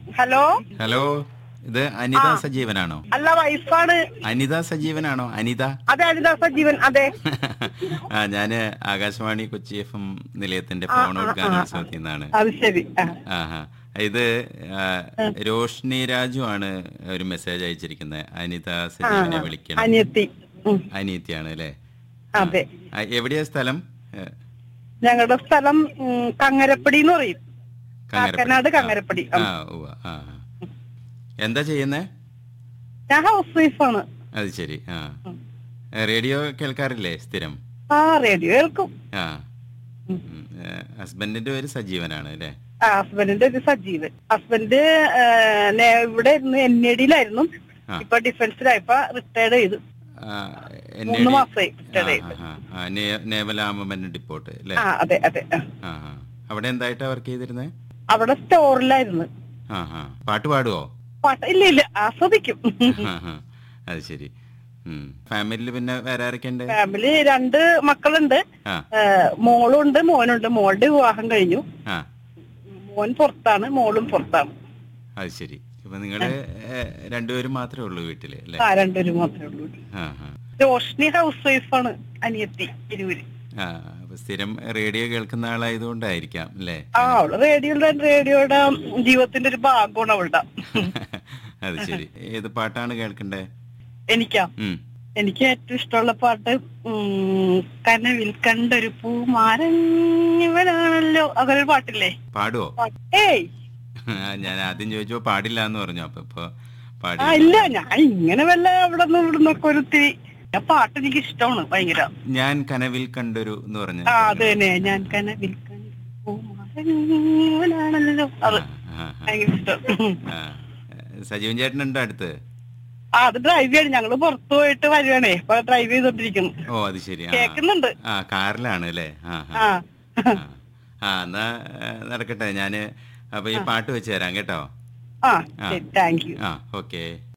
Hello hello ഇത് അനിത സജീവനാണോ അല്ല വൈഫാണ് അനിത സജീവനാണോ അനിത അതെ അനിത സജീവൻ അതെ ആ ഞാന് ആകാശവാണി കൊച്ചി എഫ് എം നിലയത്തിന്റെ ഫോണോദ്ഘാനോത്സവത്തിൽ നിന്നാണ് അത് ശരി ആ. ആഹാ ഇത് ആ, രോഷ്നി രാജു ആണ് ഒരു മെസ്സേജ് അയച്ചിരിക്കുന്നത് അനിത സജീവനെ വിളിക്കണം അനിയത്തി ഉം, അനിയത്തിയാണ് അല്ലേ അതെ ആ, എവിടെയാ സ്ഥലം ഏ, ഞങ്ങളുടെ സ്ഥലം ഉം, കങ്ങരപ്പടി എന്ന് പറയും കങ്ങരപ്പള്ളി. കാക്കനാട് കങ്ങരപ്പടി ആ ഉവ്വ, ആ ആ. എന്താ ചെയ്യുന്നേ ഞാൻ ഹൗസ് വൈഫാണ് അത് ശരി ആ റേഡിയോ കേൾക്കാറില്ലേ സ്ഥിരം ആ റേഡിയോ കേൾക്കും ആ ഉം, ഏ, ഹസ്ബൻഡിന്റെ പേര് സജീവനാണ് അല്ലേ ആ ഹസ്ബൻഡിന്റെ ഒരു സജീവൻ ഹസ്ബൻഡ് ഏ, നേ- ഇവിടെ ഇരുന്ന് എൻ എ ഡിയിലായിരുന്നു ആ. ഇപ്പൊ ഡിഫൻസിലായപ്പോ റിട്ടയർഡ് ചെയ്തു ആ, എന്നെ മൂന്ന് ഒരു- മാസമായി ആ, റിട്ടയർഡ് ചെയ്തു ആ, ആ, നേ- നേവൽ ആമമൻ ഡിപ്പോട്ട് അല്ലേ ആ അതെ അതെ ആ. ആ ആ. അവിടെ എന്തായിട്ടാ വർക്ക് ചെയ്തിരുന്നേ അവിടെ സ്റ്റോറിലായിരുന്നു ആ ആ പാട്ട് പാടുവോ പാട്ട് ഇല്ല ഇല്ല ആസ്വദിക്കും ആ, ആ. അത് ശരി ഫാമിലിയിൽ പിന്നെ വേറെ ആരൊക്കെ ഉണ്ട് ഫാമിലി രണ്ട് മക്കളുണ്ട് ആ ഏഹ് മോളുണ്ട് മോനുണ്ട് മോളുടെ വിവാഹം കഴിഞ്ഞു ആ മോൻ പുറത്താണ് മോളും പുറത്താണ് അത് ശരി ഇപ്പൊ നിങ്ങള് ഏ, രണ്ടുപേരും മാത്രമേ ഉള്ളൂ വീട്ടില് അല്ലേ ആ രണ്ടുപേരും മാത്രമേ ഉള്ളൂ ആ ആ റോഷ്നി ഹൗസ് വൈഫാണ് അനിയത്തി ഇരുവര് ആ അപ്പൊ സ്ഥിരം റേഡിയോ കേൾക്കുന്ന ആളായതുകൊണ്ടായിരിക്കാം അല്ലേ ആ അവള് റേഡിയോയുടെ റേഡിയോയുടെ ജീവിതത്തിന്റെ ഒരു ഭാഗമാണ് അവളുടെ അത് ശരി ഏത് പാട്ടാണ് കേൾക്കണ്ടേ എനിക്കാ ഉം എനിക്ക് ഏറ്റവും ഇഷ്ടമുള്ള പാട്ട് ഉം, കനവിൽ കണ്ടൊരു പൂമാരൻ ഇവനാണല്ലോ അങ്ങനെ ഒരു പാട്ടില്ലേ പാടുവോ പാട്ട്. ഏയ് ഞാൻ ആദ്യം ചോദിച്ചപ്പോ പാടില്ല എന്ന് പറഞ്ഞു അപ്പൊ ഇപ്പൊ പാടി ആ ഇല്ല ഞാൻ ഇങ്ങനെ വല്ല അവിടെ നിന്ന് ഇവിടെ നിന്നൊക്കെ ഒരു ഇത്തിരി ആ പാട്ട് എനിക്ക് ഇഷ്ടമാണ് ഭയങ്കര ഞാൻ കനവിൽ കണ്ടൊരു എന്ന് പറഞ്ഞു ആ അത് തന്നെ ഞാൻ കനവിൽ കണ്ടു പൂമാരൻ ഇവനാണല്ലോ അത് ആ, ആ, ഭയങ്കര ഇഷ്ടം ആ. സജീവൻ ചേട്ടനുണ്ട് അടുത്ത് ആ അത് ഡ്രൈവ് ചെയ്യണം ഞങ്ങള് പുറത്തു പോയിട്ട് വരുവാണേ ഇപ്പൊ ഡ്രൈവ് ചെയ്തോണ്ടിരിക്കുന്നു ഓ അത് ശരി ആ കേക്കുന്നുണ്ട് ആ കാറിലാണ് അല്ലേ ആ ആ. ആ ആ. ആ എന്നാ ഏ, നടക്കട്ടെ ഞാന് അപ്പൊ ഈ പാട്ട് വെച്ച് തരാം കേട്ടോ ആ ശരി താങ്ക് യു ആ ഓക്കേ